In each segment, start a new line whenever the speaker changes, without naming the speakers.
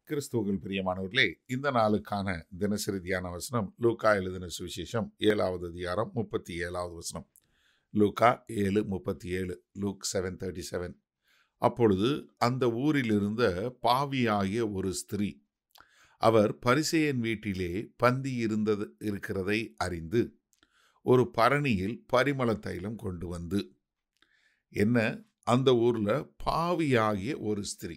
கிறிஸ்துவுகள் பிரியமானவர்களே இந்த நாளுக்கான தினசரி தியான வசனம் லூக்கா எழுதின சுவிசேஷம் ஏழாவது அதிகாரம் முப்பத்தி ஏழாவது வசனம் லூக்கா ஏழு முப்பத்தி ஏழு லூக் செவன் தேர்ட்டி செவன் அப்பொழுது அந்த ஊரில் இருந்த பாவியாகிய ஒரு ஸ்திரீ அவர் பரிசேயன் வீட்டிலே பந்தி இருந்தது இருக்கிறதை அறிந்து ஒரு பரணியில் பரிமள தைலம் கொண்டு வந்து என்ன அந்த ஊரில் பாவியாகிய ஒரு ஸ்திரீ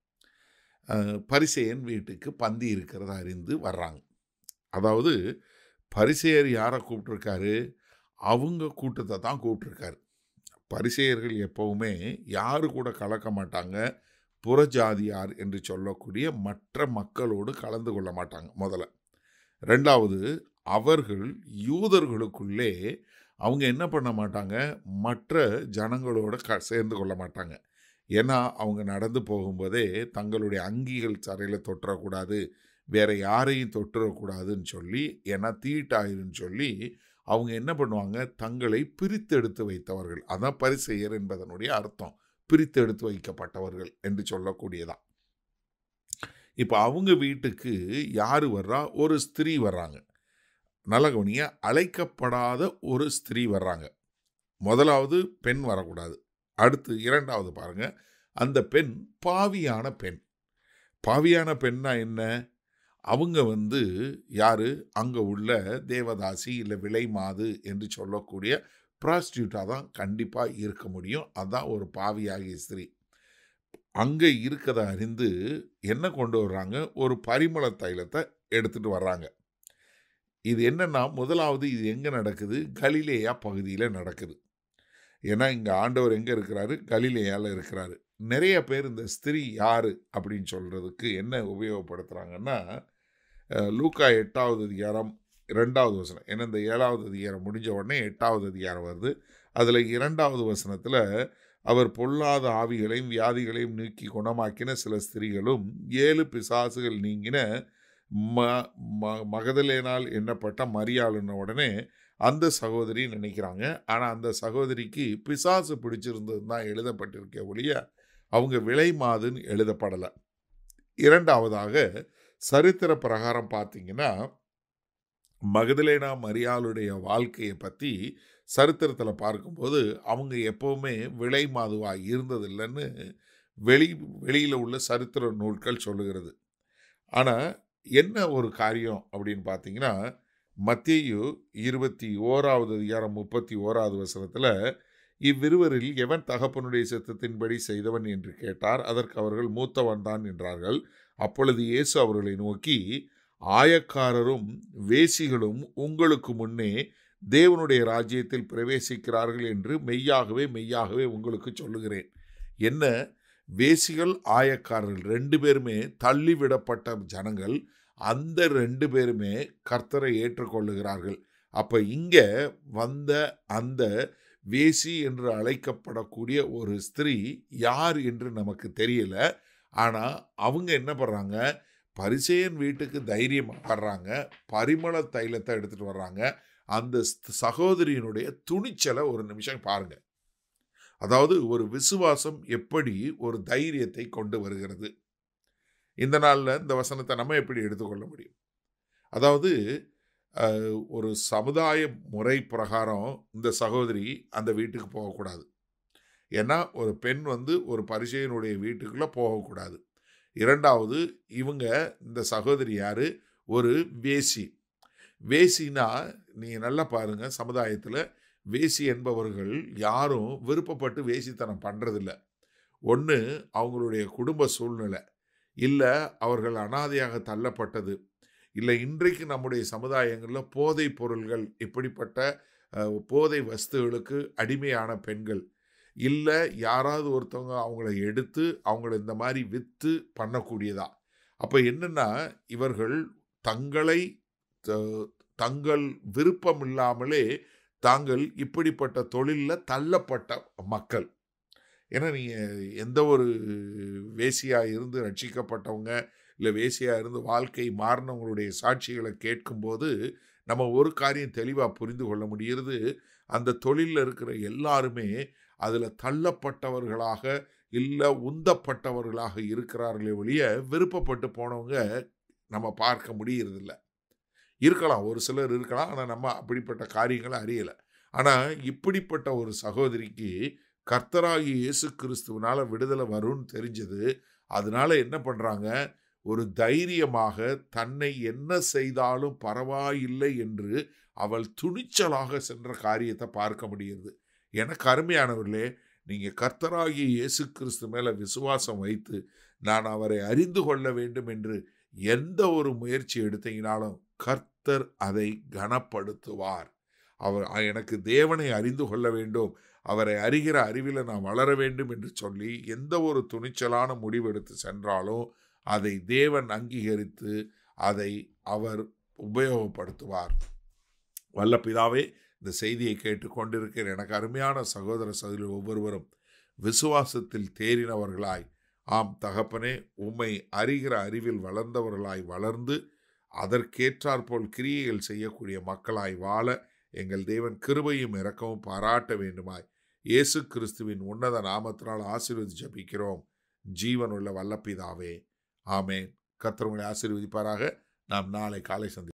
அஹ், பரிசேயன் வீட்டுக்கு பந்தி இருக்கிறத அறிந்து வர்றாங்க அதாவது பரிசேயர் யாரை கூப்பிட்ருக்காரு அவங்க கூட்டத்தை தான் கூப்பிட்ருக்காரு பரிசேயர்கள் எப்பவுமே யாரு கூட கலக்க மாட்டாங்க புறஜாதியார் என்று சொல்லக்கூடிய மற்ற மக்களோடு கலந்து கொள்ள மாட்டாங்க முதல்ல ரெண்டாவது அவர்கள் யூதர்களுக்குள்ளே அவங்க என்ன பண்ண மாட்டாங்க மற்ற ஜனங்களோட க சேர்ந்து கொள்ள மாட்டாங்க ஏன்னா அவங்க நடந்து போகும்போதே தங்களுடைய அங்கிகள் தரையில் தொட்டுறக்கூடாது வேற யாரையும் தொட்டுறக்கூடாதுன்னு சொல்லி ஏன்னா தீட்டாயிருன்னு சொல்லி அவங்க என்ன பண்ணுவாங்க தங்களை பிரித்தெடுத்து வைத்தவர்கள் அதான் பரிசெயர் என்பதனுடைய அர்த்தம் பிரித்தெடுத்து வைக்கப்பட்டவர்கள் என்று சொல்லக்கூடியதான் இப்போ அவங்க வீட்டுக்கு யார் வர்றா ஒரு ஸ்திரீ வர்றாங்க நல்ல கவனிய அழைக்கப்படாத ஒரு ஸ்திரீ வர்றாங்க முதலாவது பெண் வரக்கூடாது அடுத்து இரண்டாவது பாருங்க அந்த பெண் பாவியான பெண் பாவியான பெண்ணா என்ன அவங்க வந்து யாரு அங்கே உள்ள தேவதாசி இல்லை விலை மாது என்று சொல்லக்கூடிய ப்ராஸ்டியூட்டாக தான் கண்டிப்பாக இருக்க முடியும் அதான் ஒரு பாவியாகிய ஸ்திரீ அங்கே இருக்கதை அறிந்து என்ன கொண்டு வர்றாங்க ஒரு பரிமள தைலத்தை எடுத்துட்டு வர்றாங்க இது என்னன்னா முதலாவது இது எங்கே நடக்குது கலிலேயா பகுதியில் நடக்குது ஏன்னா இங்கே ஆண்டவர் எங்கே இருக்கிறாரு கலிலேயாவில் இருக்கிறாரு நிறைய பேர் இந்த ஸ்திரீ யாரு அப்படின்னு சொல்கிறதுக்கு என்ன உபயோகப்படுத்துகிறாங்கன்னா அஹ், லூக்கா எட்டாவது அதிகாரம் ரெண்டாவது வசனம் ஏன்னா இந்த ஏழாவது அதிகாரம் முடிஞ்ச உடனே எட்டாவது அதிகாரம் வருது அதில் இரண்டாவது வசனத்தில் அவர் பொல்லாத ஆவிகளையும் வியாதிகளையும் நீக்கி குணமாக்கின சில ஸ்திரீகளும் ஏழு பிசாசுகள் நீங்கின ம ம- மகதலேனால் எண்ணப்பட்ட மரியாளுன்ன உடனே அந்த சகோதரி நினைக்கிறாங்க ஆனால் அந்த சகோதரிக்கு பிசாசு பிடிச்சிருந்தது தான் எழுதப்பட்டிருக்க ஒழிய அவங்க விலை மாதுன்னு எழுதப்படலை இரண்டாவதாக சரித்திர பிரகாரம் பார்த்தீங்கன்னா மகதலேனா மரியாளுடைய வாழ்க்கையை பற்றி சரித்திரத்தில் பார்க்கும்போது அவங்க எப்போவுமே விலை மாதுவாக இருந்ததில்லைன்னு வெளி வெளியில் உள்ள சரித்திர நூல்கள் சொல்லுகிறது ஆனால் என்ன ஒரு காரியம் அப்படின்னு பார்த்தீங்கன்னா மத்தேயு இருபத்தி ஓராவது அதிகாரம் முப்பத்தி ஓராவது வசனத்தில் இவ்விருவரில் எவன் தகப்பனுடைய சித்தத்தின்படி செய்தவன் என்று கேட்டார் அதற்கு அவர்கள் மூத்தவன் தான் என்றார்கள் அப்பொழுது இயேசு அவர்களை நோக்கி ஆயக்காரரும் வேசிகளும் உங்களுக்கு முன்னே தேவனுடைய ராஜ்யத்தில் பிரவேசிக்கிறார்கள் என்று மெய்யாகவே மெய்யாகவே உங்களுக்கு சொல்லுகிறேன் என்ன வேசிகள் ஆயக்காரர்கள் ரெண்டு பேருமே தள்ளிவிடப்பட்ட ஜனங்கள் அந்த ரெண்டு பேருமே கர்த்தரை ஏற்றுக்கொள்ளுகிறார்கள் அப்ப இங்க வந்த அந்த வேசி என்று அழைக்கப்படக்கூடிய ஒரு ஸ்திரீ யார் என்று நமக்கு தெரியல ஆனா அவங்க என்ன பண்றாங்க பரிசேயன் வீட்டுக்கு தைரியம் வர்றாங்க பரிமள தைலத்தை எடுத்துட்டு வர்றாங்க அந்த ஸ்த- சகோதரியினுடைய துணிச்சலை ஒரு நிமிஷம் பாருங்க அதாவது ஒரு விசுவாசம் எப்படி ஒரு தைரியத்தை கொண்டு வருகிறது இந்த நாளில் இந்த வசனத்தை நம்ம எப்படி எடுத்துக்கொள்ள முடியும் அதாவது அஹ், ஒரு சமுதாய முறை பிரகாரம் இந்த சகோதரி அந்த வீட்டுக்கு போகக்கூடாது ஏன்னா ஒரு பெண் வந்து ஒரு பரிசையனுடைய வீட்டுக்குள்ளே போகக்கூடாது இரண்டாவது இவங்க இந்த சகோதரி யாரு ஒரு வேசி வேசினா நீங்கள் நல்லா பாருங்க சமுதாயத்தில் வேசி என்பவர்கள் யாரும் விருப்பப்பட்டு வேசித்தனம் பண்ணுறதில்ல ஒன்று அவங்களுடைய குடும்ப சூழ்நிலை இல்லை அவர்கள் அனாதையாக தள்ளப்பட்டது இல்லை இன்றைக்கு நம்முடைய சமுதாயங்களில் போதைப் பொருள்கள் இப்படிப்பட்ட அஹ், போதை வஸ்துகளுக்கு அடிமையான பெண்கள் இல்லை யாராவது ஒருத்தவங்க அவங்கள எடுத்து அவங்கள இந்த மாதிரி விற்று பண்ணக்கூடியதா அப்போ என்னன்னா இவர்கள் தங்களை த- தங்கள் விருப்பம் இல்லாமலே தாங்கள் இப்படிப்பட்ட தொழிலில் தள்ளப்பட்ட மக்கள் ஏன்னா நீங்கள் எந்த ஒரு வேசியாக இருந்து ரட்சிக்கப்பட்டவங்க இல்லை வேசியாக இருந்து வாழ்க்கை மாறினவங்களுடைய சாட்சிகளை கேட்கும்போது நம்ம ஒரு காரியம் தெளிவாக புரிந்து கொள்ள முடிகிறது அந்த தொழிலில் இருக்கிற எல்லாருமே அதில் தள்ளப்பட்டவர்களாக இல்லை உந்தப்பட்டவர்களாக இருக்கிறார்களே ஒழிய விருப்பப்பட்டு போனவங்க நம்ம பார்க்க முடியறதில்ல இருக்கலாம் ஒரு சிலர் இருக்கலாம் ஆனால் நம்ம அப்படிப்பட்ட காரியங்களை அறியலை ஆனால் இப்படிப்பட்ட ஒரு சகோதரிக்கு கர்த்தராகி இயேசு கிறிஸ்துவனால விடுதலை வரும்னு தெரிஞ்சது அதனால என்ன பண்ணுறாங்க ஒரு தைரியமாக தன்னை என்ன செய்தாலும் பரவாயில்லை என்று அவள் துணிச்சலாக சென்ற காரியத்தை பார்க்க முடியுது எனக்கு அருமையானவர்களே நீங்கள் கர்த்தராகிய இயேசு கிறிஸ்து மேலே விசுவாசம் வைத்து நான் அவரை அறிந்து கொள்ள வேண்டும் என்று எந்த ஒரு முயற்சி எடுத்தீங்கனாலும் கர்த்தர் அதை கனப்படுத்துவார் அவர் எனக்கு தேவனை அறிந்து கொள்ள வேண்டும் அவரை அறிகிற அறிவில் நான் வளர வேண்டும் என்று சொல்லி எந்த ஒரு துணிச்சலான முடிவெடுத்து சென்றாலும் அதை தேவன் அங்கீகரித்து அதை அவர் உபயோகப்படுத்துவார் வல்ல பிதாவே இந்த செய்தியை கேட்டுக்கொண்டிருக்கிற எனக்கு அருமையான சகோதர சகோதரி ஒவ்வொருவரும் விசுவாசத்தில் தேறினவர்களாய் ஆம் தகப்பனே உம்மை அறிகிற அறிவில் வளர்ந்தவர்களாய் வளர்ந்து அதற்கேற்றாற்போல் கிரியைகள் செய்யக்கூடிய மக்களாய் வாழ எங்கள் தேவன் கிருபையும் இறக்கவும் பாராட்ட வேண்டுமாய் இயேசு கிறிஸ்துவின் உன்னத நாமத்தினால் ஆசீர்வதி ஜபிக்கிறோம் ஜீவனுள்ள வல்லப்பிதாவே ஆமேன் கர்த்தர் உங்களை ஆசீர்வதிப்பாராக நாம் நாளை காலை சந்தி